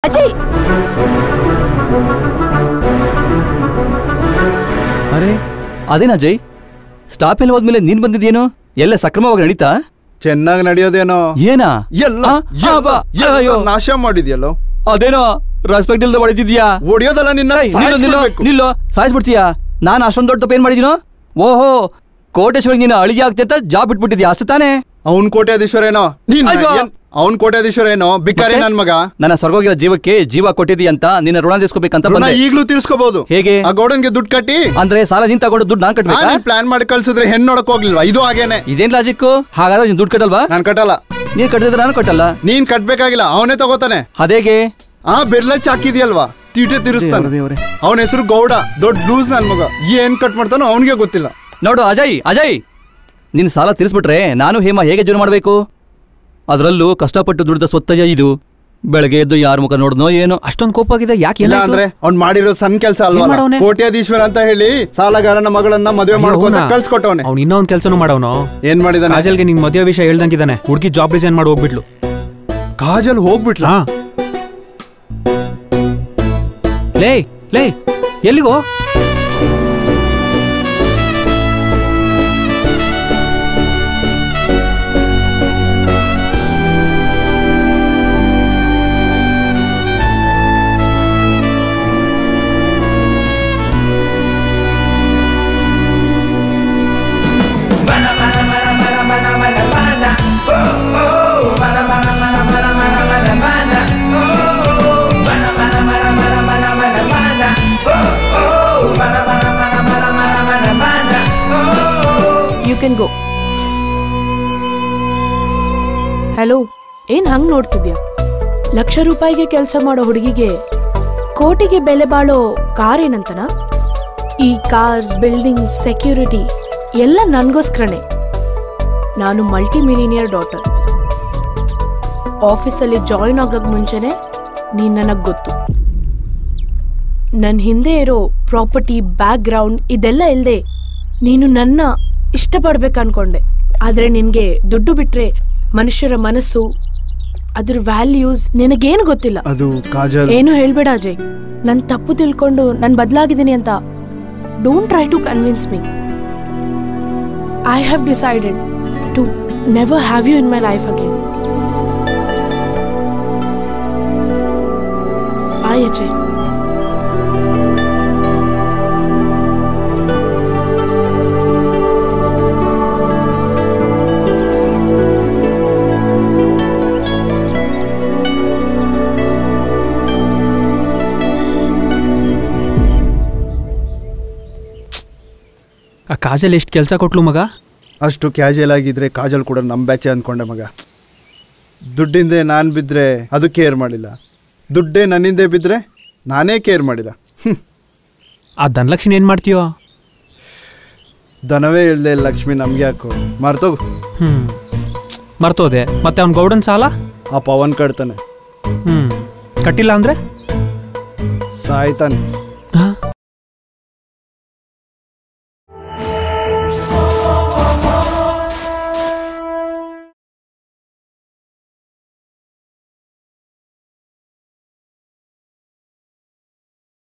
ಅಜಯ್ ಅರೆ ಅದೇನಾ ಅಜಯ್ ಸ್ಟಾಪ್ ಎಲ್ಲ ಹೋದ್ಮೇಲೆ ನೀನ್ ಬಂದಿದ್ಯೇನು ಎಲ್ಲ ಸಕ್ರಮವಾಗಿ ನಡೀತಾ ಚೆನ್ನಾಗಿ ನಡೆಯೋದೇನೋ ಏನಾ ಎಲ್ಲ ಆ, ಆ, ಎಲ್ಲ- ಬಾ. ಎಲ್ಲ ಅಯ್ಯೋ. ನಾಶ ಮಾಡಿದ್ಯಲ್ಲೋ ಅದೇನೋ ರೆಸ್ಪೆಕ್ಟ್ ಇಲ್ದ ಹೊಡಿತಿದ್ಯಾ ಹೊಡಿಯೋದಲ್ಲ ನಿನ್ನ ಏಯ್, ನಿಲ್ಲು, ನಿಲ್ಲು, ಸಾಯಿಸ್ಬಿಡ್ಬೇಕು. ನಿಲ್ಲು ಸಾಯಿಸ್ಬಿಡ್ತೀಯಾ ನಾನು ಅಷ್ಟೊಂದು ದೊಡ್ಡ ತಪ್ಪು ಏನ್ ಮಾಡಿದೀನೋ ಓಹೋ ಕೋಟೇಶ್ವರಿ ನೀನು ಅಳಿಗೆ ಆಗ್ತಿ ಅಂತ ಜಾಬ್ ಬಿಟ್ಬಿಟ್ಟಿದ್ಯಾ ಅಷ್ಟು ತಾನೇ ಅವ್ನ್ ಕೋಟ್ಯಾಧೀಶ್ವರ ಏನೋ ನೀನ್ ಅಯ್ಯೋ. ಏನ್- ಅವ್ನ್ ಕೋಟ್ಯಾಧೀಶ್ವರ ಏನೋ ಬಿಕ್ಕಾರಿ ಮತ್ತೆ? ನನ್ ಮಗ ನನ್ನ ಸ್ವರ್ಗೋಗಿರೋ ಜೀವಕ್ಕೆ ಜೀವ ಕೊಟ್ಟಿದ್ದೀ ಅಂತ ನಿನ್ನ ಋಣ ತೀರ್ಸ್ಕೋಬೇಕಂತ ಋಣ ಬಂದೆ ಈಗ್ಲೂ ತೀರ್ಸ್ಕೋಬಹುದು ಹೇಗೆ ಆ ಗೌಡನ್ಗೆ ದುಡ್ಡು ಕಟ್ಟಿ ಅಂದ್ರೆ ಸಾಲ ನೀನ್ ತಗೊಂಡು ದುಡ್ಡು ನಾನ್ ಕಟ್ಬೇಕಾ ಪ್ಲಾನ್ ಮಾಡಿ ಕಳ್ಸಿದ್ರೆ ಹೆಣ್ಣು ನೋಡಕ್ ಹೋಗ್ಲಿಲ್ವಾ ಇದು ಹಾಗೇನೆ ಇದೇನ್ ಲಾಜಿಕ್ಕು ಹಾಗಾದ್ರೆ ನೀನ್ ದುಡ್ಡು ಕಟ್ಟಲ್ವಾ ನಾನ್ ಕಟ್ಟಲ್ಲ ನೀನ್ ಕಟ್ಟಿದ್ರೆ ನಾನು ಕಟ್ಟಲ್ಲ ನೀನ್ ಕಟ್ಬೇಕಾಗಿಲ್ಲ ಅವನೇ ತಗೋತಾನೆ ಅದೇಗೆ ಆ ಬೆರ್ಲಚ್ ಹಾಕಿದ್ಯಲ್ವಾ ತೀಟೆ ತಿರ್ಸ್ತಾನೆ ದೇವ್ರೇ. ಅವನ ಹೆಸರು ಗೌಡ ದೊಡ್ಡ ಲೂಸ್ ನನ್ ಮಗ ಏನ್ ಕಟ್ ಮಾಡ್ತಾನೋ ಅವನಿಗೆ ಗೊತ್ತಿಲ್ಲ ನೋಡು ಅಜಯ್ ಅಜಯ್ ನಿನ್ ಸಾಲ ತೀರಿಸ್ಬಿಟ್ರೆ ನಾನು ಹೇಮ ಹೇಗೆ ಜೀವನ ಮಾಡಬೇಕು ಅದರಲ್ಲೂ ಕಷ್ಟಪಟ್ಟು ದುಡ್ದ ಸ್ವತ್ತಯ್ಯ ಇದು ಬೆಳಗ್ಗೆ ಎದ್ದು ಯಾರ ಮುಖ ನೋಡ್ನೋ ಏನೋ ಅಷ್ಟೊಂದು ಕೋಪ ಆಗಿದೆ ಯಾಕೆ ಇಲ್ಲ ಅಂದ್ರೆ ಅವ್ನ್ ಮಾಡಿರೋ ಸಣ್ಣ ಕೆಲಸ ಅಲ್ವಾ ಏನ್ ಮಾಡವ್ನೆ? ಕೋಟ್ಯಾಧೀಶ್ವರ ಅಂತ ಹೇಳಿ ಸಾಲಗಾರನ ಮಗಳನ್ನ ಮದುವೆ ಮಾಡ್ಕೊಂತ ಕಳ್ಸ್ಕೊಟ್ಟವನೆ ಅವ್ನು ಇನ್ನೊಂದ್ ಕೆಲಸನೂ ಮಾಡವನು ಏನ್ ಮಾಡಿದಾನೆ ಕಾಜಲ್ಗೆ ನಿನ್ ಮದುವೆ ವಿಷಯ ಹೇಳ್ದಂಗಿದ್ದಾನೆ ಹುಡುಗಿ ಜಾಬ್ ರಿಸೈನ್ ಮಾಡಿ ಹೋಗ್ಬಿಟ್ಲು ಕಾಜಲ್ ಹೋಗ್ಬಿಟ್ಲ ಹಾ ಲೇ ಲೇ ಎಲ್ಲಿಗೋ ಯು ಕ್ಯಾನ್ ಗೋ ಹಲೋ ಏನ್ ಹಂಗ್ ನೋಡ್ತಿದ್ಯಾ ಲಕ್ಷ ರೂಪಾಯಿಗೆ ಕೆಲಸ ಮಾಡೋ ಹುಡುಗಿಗೆ ಕೋಟಿಗೆ ಬೆಲೆ ಬಾಳೋ ಕಾರ್ ಏನಂತನ ಈ ಕಾರ್ಸ್ ಬಿಲ್ಡಿಂಗ್ ಸೆಕ್ಯೂರಿಟಿ ಎಲ್ಲ ನನ್ಗೋಸ್ಕರನೇ ನಾನು ಮಲ್ಟಿ ಮಿಲಿನಿಯರ್ ಡಾಟರ್ ಆಫೀಸಲ್ಲಿ ಜಾಯಿನ್ ಆಗೋಕ್ ಮುಂಚೆನೆ ನೀನ್ ನನಗ್ ಗೊತ್ತು ನನ್ನ ಹಿಂದೆ ಇರೋ ಪ್ರಾಪರ್ಟಿ ಬ್ಯಾಕ್ ಗ್ರೌಂಡ್ ಇದೆಲ್ಲ ಇಲ್ಲದೆ ನೀನು ನನ್ನ ಇಷ್ಟಪಡ್ಬೇಕು ಅನ್ಕೊಂಡೆ ಆದ್ರೆ ನಿನ್ಗೆ ದುಡ್ಡು ಬಿಟ್ರೆ ಮನುಷ್ಯರ ಮನಸ್ಸು ಅದ್ರ ವ್ಯಾಲ್ಯೂಸ್ ನಿನಗೇನು ಗೊತ್ತಿಲ್ಲ ಅದು ಕಾಜಲ್ ಏನು ಹೇಳ್ಬೇಡ ಅಜಯ್ ನನ್ ತಪ್ಪು ತಿಳ್ಕೊಂಡು ನಾನು ಬದಲಾಗಿದ್ದೀನಿ ಅಂತ don't try to convince me I have decided to never have you in my life again bye Ajay ಆ ಕಾಜಲ್ ಎಷ್ಟು ಕೆಲಸ ಕೊಟ್ಲು ಮಗ ಅಷ್ಟು ಕ್ಯಾಜುಯಲ್ ಆಗಿದ್ರೆ ಕಾಜಲ್ ಕೂಡ ನಮ್ ಬ್ಯಾಚೆ ಅನ್ಕೊಂಡೆ ಮಗ ದುಡ್ಡಿಂದೆ ನಾನ್ ಬಿದ್ರೆ ಅದು ಕೇರ್ ಮಾಡಿಲ್ಲ ದುಡ್ಡೇ ನನ್ನಿಂದೆ ಬಿದ್ರೆ ನಾನೇ ಕೇರ್ ಮಾಡಿಲ್ಲ ಹ್ಮ್. ಆ ಧನಲಕ್ಷ್ಮಿ ಏನ್ ಮಾಡ್ತೀಯೋ ದನವೇ ಇಲ್ದೆ ಲಕ್ಷ್ಮಿ ನಮ್ಗೆ ಯಾಕೋ ಮರ್ತೋಗು ಹ್ಮ್ ಮರ್ತೋದೆ ಮತ್ತೆ ಅವ್ನ ಗೌಡನ್ ಸಾಲ ಆ ಪವನ್ ಕಟ್ತಾನೆ ಹ್ಮ್ ಕಟ್ಟಿಲ್ಲ ಅಂದ್ರೆ ಸಾಯ್ತಾನೆ